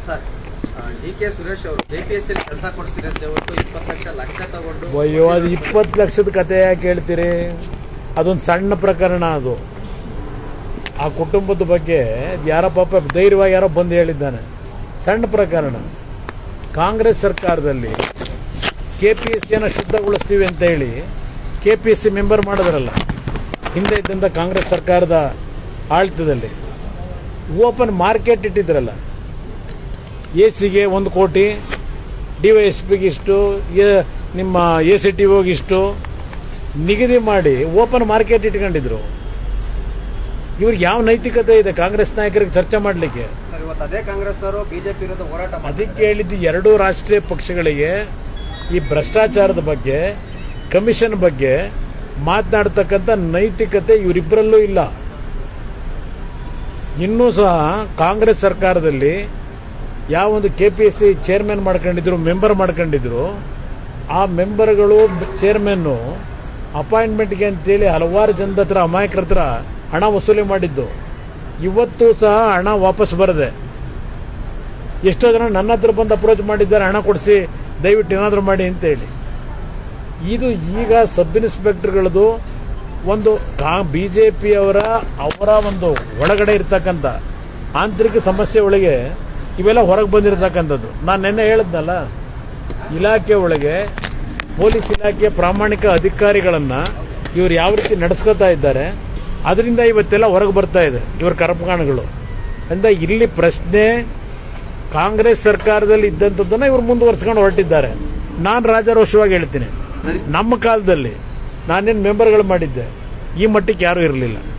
sir D K Suresh ಅವರು KPSC ಕೆಲಸ ಕೊಡ್ತೀರಿ ಅಂತ ಹೇಳ್ಬಿಟ್ಟು ಇಪ್ಪತ್ತು ಲಕ್ಷ ಲಕ್ಷ ತಗೊಂಡು ಅಯ್ಯೋ ಅದು ಇಪ್ಪತ್ತು ಲಕ್ಷದ ಕತೆ ಯಾಕೆ ಹೇಳ್ತೀರಿ ಅದೊಂದು ಸಣ್ಣ ಪ್ರಕರಣ ಅದು ಆ ಕುಟುಂಬದ ಬಗ್ಗೆ ಯಾರೋ ಪಾಪ ಧೈರ್ಯವಾಗಿ ಯಾರೋ ಬಂದು ಹೇಳಿದ್ದಾನೆ ಸಣ್ಣ ಪ್ರಕರಣ ಕಾಂಗ್ರೆಸ್ ಸರ್ಕಾರದಲ್ಲಿ ಕೆ ಪಿ ಎಸ್ ಸಿಯನ್ನು ಶುದ್ಧಗೊಳಿಸ್ತೀವಿ ಅಂತ ಹೇಳಿ K P S C member ಮಾಡಿದ್ರಲ್ಲ ಹಿಂದೆ ಇದ್ದಂಥ ಕಾಂಗ್ರೆಸ್ ಸರ್ಕಾರದ ಆಡಳಿತದಲ್ಲಿ ಓಪನ್ ಮಾರ್ಕೆಟ್ ಇಟ್ಟಿದ್ರಲ್ಲ ಎ ಸಿಗೆ ಒಂದು ಕೋಟಿ ಡಿ ವೈ ಎಸ್ ಪಿಗೆ ಇಷ್ಟು ಎ- ನಿಮ್ಮ ಎ ಸಿ ಟಿ ಓಗೆ ಇಷ್ಟು ನಿಗದಿ ಮಾಡಿ ಓಪನ್ ಮಾರ್ಕೆಟ್ ಇಟ್ಕೊಂಡಿದ್ರು ಇವ್ರಿಗೆ ಯಾವ ನೈತಿಕತೆ ಇದೆ ಕಾಂಗ್ರೆಸ್ ನಾಯಕರಿಗೆ ಚರ್ಚೆ ಮಾಡಲಿಕ್ಕೆ ಸರ್ ಇವತ್ತು ಅದೇ ಕಾಂಗ್ರೆಸ್ನವರು ಬಿಜೆಪಿ ವಿರುದ್ಧ ಹೋರಾಟ ಮಾಡಿ ಅದಕ್ಕೆ ಹೇಳಿದ್ದು ಎರಡೂ ರಾಷ್ಟ್ರೀಯ ಪಕ್ಷಗಳಿಗೆ ಈ ಭ್ರಷ್ಟಾಚಾರದ ಬಗ್ಗೆ ಕಮಿಷನ್ ಬಗ್ಗೆ ಮಾತನಾಡ್ತಕ್ಕಂಥ ನೈತಿಕತೆ ಇವರಿಬ್ಬರಲ್ಲೂ ಇಲ್ಲ ಇನ್ನೂ ಸಹ ಕಾಂಗ್ರೆಸ್ ಸರ್ಕಾರದಲ್ಲಿ ಯಾವ ಒಂದು K P S C chairman ಮಾಡ್ಕೊಂಡಿದ್ರು ಮೆಂಬರ್ ಮಾಡ್ಕೊಂಡಿದ್ರು ಆ ಮೆಂಬರ್ಗಳು ಚೇರ್ಮನ್ನು ಅಪಾಯಿಂಟ್ಮೆಂಟ್ಗೆ ಅಂತೇಳಿ ಹಲವಾರು ಜನದ ಹತ್ರ ಅಮಾಯಕರ ಹತ್ರ ಹಣ ವಸೂಲಿ ಮಾಡಿದ್ದು ಇವತ್ತು ಸಹ ಹಣ ವಾಪಸ್ ಬರದೆ ಎಷ್ಟೋ ಜನ ನನ್ನ ಹತ್ರ ಬಂದು ಅಪ್ರೋಚ್ ಮಾಡಿದ್ದಾರೆ ಹಣ ಕೊಡಿಸಿ ದಯವಿಟ್ಟು ಏನಾದರೂ ಮಾಡಿ ಅಂತ ಹೇಳಿ ಇದು ಈಗ ಸಬ್ ಇನ್ಸ್ಪೆಕ್ಟರ್ಗಳದು ಒಂದು ಕಾ ಬಿಜೆಪಿಯವರ ಅವರ ಒಂದು ಒಳಗಡೆ ಇರ್ತಕ್ಕಂಥ ಆಂತರಿಕ ಸಮಸ್ಯೆ ಒಳಗೆ ಇವೆಲ್ಲ ಹೊರಗೆ ಬಂದಿರತಕ್ಕಂಥದ್ದು ನಾನು ನಿನ್ನೆ ಹೇಳಿದ್ನಲ್ಲ ಇಲಾಖೆ ಒಳಗೆ ಪೊಲೀಸ್ ಇಲಾಖೆಯ ಪ್ರಾಮಾಣಿಕ ಅಧಿಕಾರಿಗಳನ್ನ ಇವರು ಯಾವ ರೀತಿ ನಡೆಸ್ಕೊತಾ ಇದ್ದಾರೆ ಅದರಿಂದ ಇವತ್ತೆಲ್ಲ ಹೊರಗೆ ಬರ್ತಾ ಇದೆ ಇವರ ಕರ್ಮಕಾಂಡಗಳು ಅಂದ ಇಲ್ಲಿ ಪ್ರಶ್ನೆ ಕಾಂಗ್ರೆಸ್ ಸರ್ಕಾರದಲ್ಲಿ ಇದ್ದಂಥದ್ದನ್ನ ಇವರು ಮುಂದುವರ್ಸ್ಕೊಂಡು ಹೊರಟಿದ್ದಾರೆ ನಾನು ರಾಜಾರೋಷವಾಗಿ ಹೇಳ್ತೀನಿ ನಮ್ಮ ಕಾಲದಲ್ಲಿ ನಾನೇನು ಮೆಂಬರ್ಗಳು ಮಾಡಿದ್ದೆ ಈ ಮಟ್ಟಕ್ಕೆ ಯಾರೂ ಇರಲಿಲ್ಲ